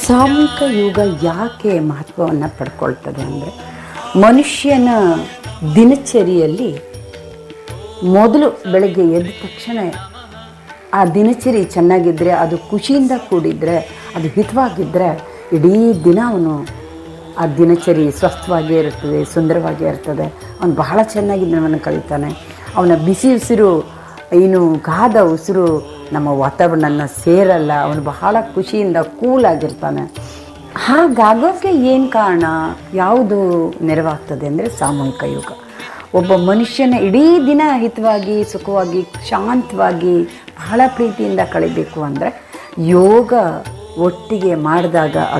ಸಾಮೂಹಿಕ ಯುಗ ಯಾಕೆ ಮಹತ್ವವನ್ನು ಪಡ್ಕೊಳ್ತದೆ ಅಂದರೆ ಮನುಷ್ಯನ ದಿನಚರಿಯಲ್ಲಿ ಮೊದಲು ಬೆಳಗ್ಗೆ ಎದ್ದ ತಕ್ಷಣ ಆ ದಿನಚರಿ ಚೆನ್ನಾಗಿದ್ದರೆ ಅದು ಖುಷಿಯಿಂದ ಕೂಡಿದರೆ ಅದು ಹಿತವಾಗಿದ್ದರೆ ಇಡೀ ದಿನ ಅವನು ಆ ದಿನಚರಿ ಸ್ವಸ್ಥವಾಗೇ ಇರ್ತದೆ ಸುಂದರವಾಗೇ ಇರ್ತದೆ ಅವನು ಬಹಳ ಚೆನ್ನಾಗಿ ದಿನವನ್ನು ಕಳೀತಾನೆ ಅವನ ಬಿಸಿ ಉಸಿರು ಏನು ಗಾದ ಉಸಿರು ನಮ್ಮ ವಾತಾವರಣನ ಸೇರಲ್ಲ ಅವನು ಬಹಳ ಖುಷಿಯಿಂದ ಕೂಲಾಗಿರ್ತಾನೆ ಹಾಗಾಗೋಕ್ಕೆ ಏನು ಕಾರಣ ಯಾವುದು ನೆರವಾಗ್ತದೆ ಅಂದರೆ ಸಾಮೂಹಿಕ ಯುಗ ಒಬ್ಬ ಮನುಷ್ಯನ ಇಡೀ ದಿನ ಹಿತವಾಗಿ ಸುಖವಾಗಿ ಶಾಂತವಾಗಿ ಬಹಳ ಪ್ರೀತಿಯಿಂದ ಕಳಿಬೇಕು ಅಂದರೆ ಯೋಗ ಒಟ್ಟಿಗೆ ಮಾಡಿದಾಗ ಅದು